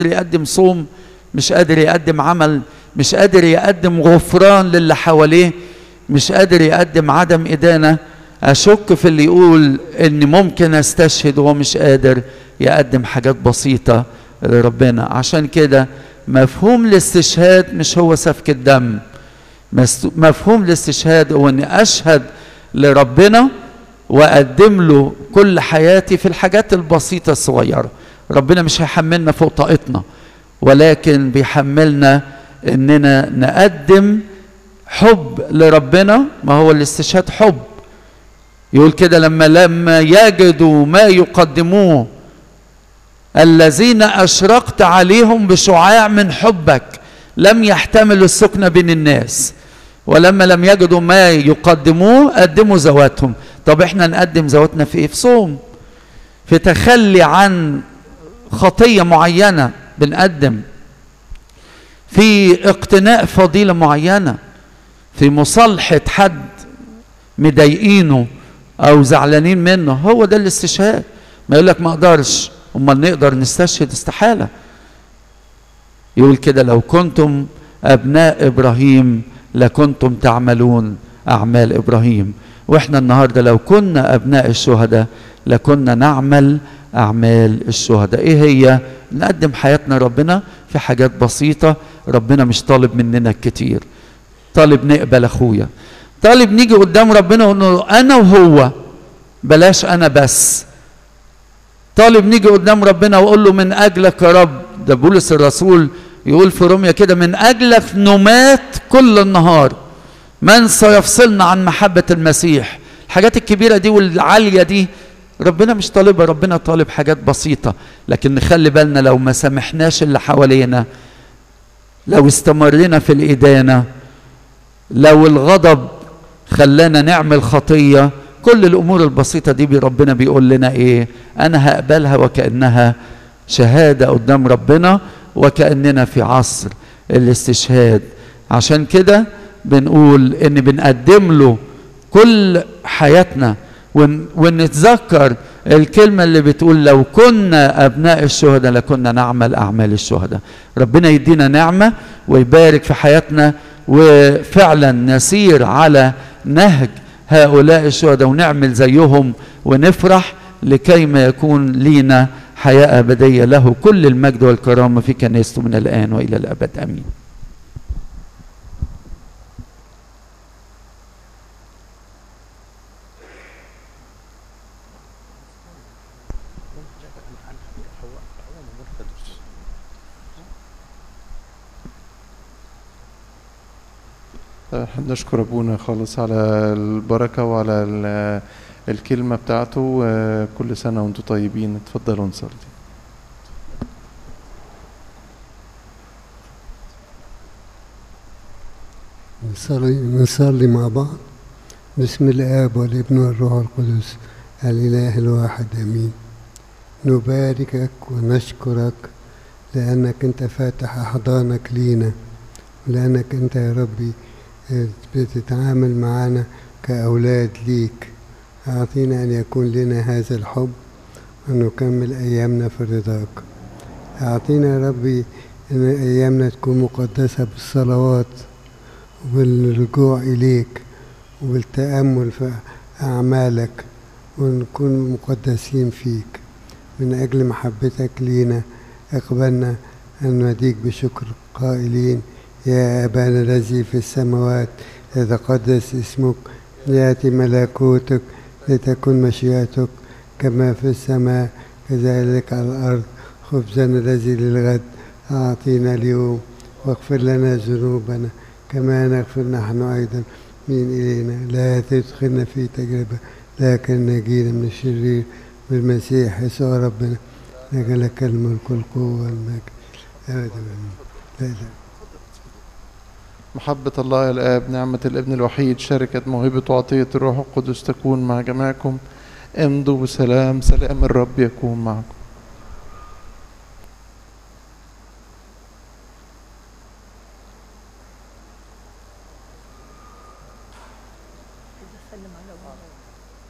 يقدم صوم مش قادر يقدم عمل مش قادر يقدم غفران للي حواليه مش قادر يقدم عدم إدانة أشك في اللي يقول إن ممكن أستشهد وهو مش قادر يقدم حاجات بسيطة لربنا عشان كده مفهوم الاستشهاد مش هو سفك الدم مفهوم الاستشهاد هو اني اشهد لربنا واقدم له كل حياتي في الحاجات البسيطه الصغيره ربنا مش هيحملنا فوق طاقتنا ولكن بيحملنا اننا نقدم حب لربنا ما هو الاستشهاد حب يقول كده لما لما يجدوا ما يقدموه الذين اشرقت عليهم بشعاع من حبك لم يحتملوا السكنه بين الناس ولما لم يجدوا ما يقدموه قدموا ذواتهم طب احنا نقدم ذواتنا في ايه في صوم في تخلي عن خطيه معينه بنقدم في اقتناء فضيله معينه في مصالحه حد مضايقينه او زعلانين منه هو ده الاستشهاد ما يقول لك ما اقدرش امال نقدر نستشهد استحاله يقول كده لو كنتم ابناء ابراهيم لكنتم تعملون اعمال ابراهيم واحنا النهارده لو كنا ابناء الشهداء لكنا نعمل اعمال الشهداء ايه هي نقدم حياتنا ربنا في حاجات بسيطه ربنا مش طالب مننا كتير طالب نقبل اخويا طالب نيجي قدام ربنا ونقول انا وهو بلاش انا بس طالب نيجي قدام ربنا واقول له من اجلك يا رب ده بولس الرسول يقول في روميا كده من اجلك نمات كل النهار من سيفصلنا عن محبه المسيح الحاجات الكبيره دي والعاليه دي ربنا مش طالبها ربنا طالب حاجات بسيطه لكن نخلي بالنا لو ما سامحناش اللي حوالينا لو استمرنا في الادانه لو الغضب خلانا نعمل خطيه كل الامور البسيطه دي ربنا بيقول لنا ايه انا هقبلها وكانها شهاده قدام ربنا وكاننا في عصر الاستشهاد عشان كده بنقول ان بنقدم له كل حياتنا ون ونتذكر الكلمة اللي بتقول لو كنا أبناء الشهداء لكنا نعمل أعمال الشهداء ربنا يدينا نعمة ويبارك في حياتنا وفعلا نسير على نهج هؤلاء الشهداء ونعمل زيهم ونفرح لكي ما يكون لينا حياة أبدية له كل المجد والكرامة في كنيسته من الآن وإلى الأبد أمين احنا نشكر ابونا خالص على البركه وعلى الكلمه بتاعته كل سنه وانتم طيبين اتفضلوا نصلي نصلي نصلي مع بعض بسم الاب والابن والروح القدس الاله الواحد امين نباركك ونشكرك لانك انت فاتح احضانك لينا ولانك انت يا ربي بتتعامل معنا كأولاد ليك أعطينا أن يكون لنا هذا الحب ونكمل أيامنا في رضاك أعطينا يا ربي أن أيامنا تكون مقدسة بالصلوات والرجوع إليك والتأمل في أعمالك ونكون مقدسين فيك من أجل محبتك لينا اقبلنا أن نديك بشكر قائلين يا أبانا الذي في السماوات يتقدس اسمك ليأتي ملكوتك لتكن مشيئتك كما في السماء كذلك على الأرض خبزنا الذي للغد أعطينا اليوم واغفر لنا ذنوبنا كما نغفر نحن أيضا من إلينا لا تدخلنا في تجربة لكن نجينا من الشرير بالمسيح يسوع ربنا لك لك الملك والقوة والمجد أبدا لا لا محبة الله الآب نعمة الابن الوحيد شركة موهبة وعطية الروح القدس تكون مع جميعكم امضوا بسلام سلام الرب يكون معكم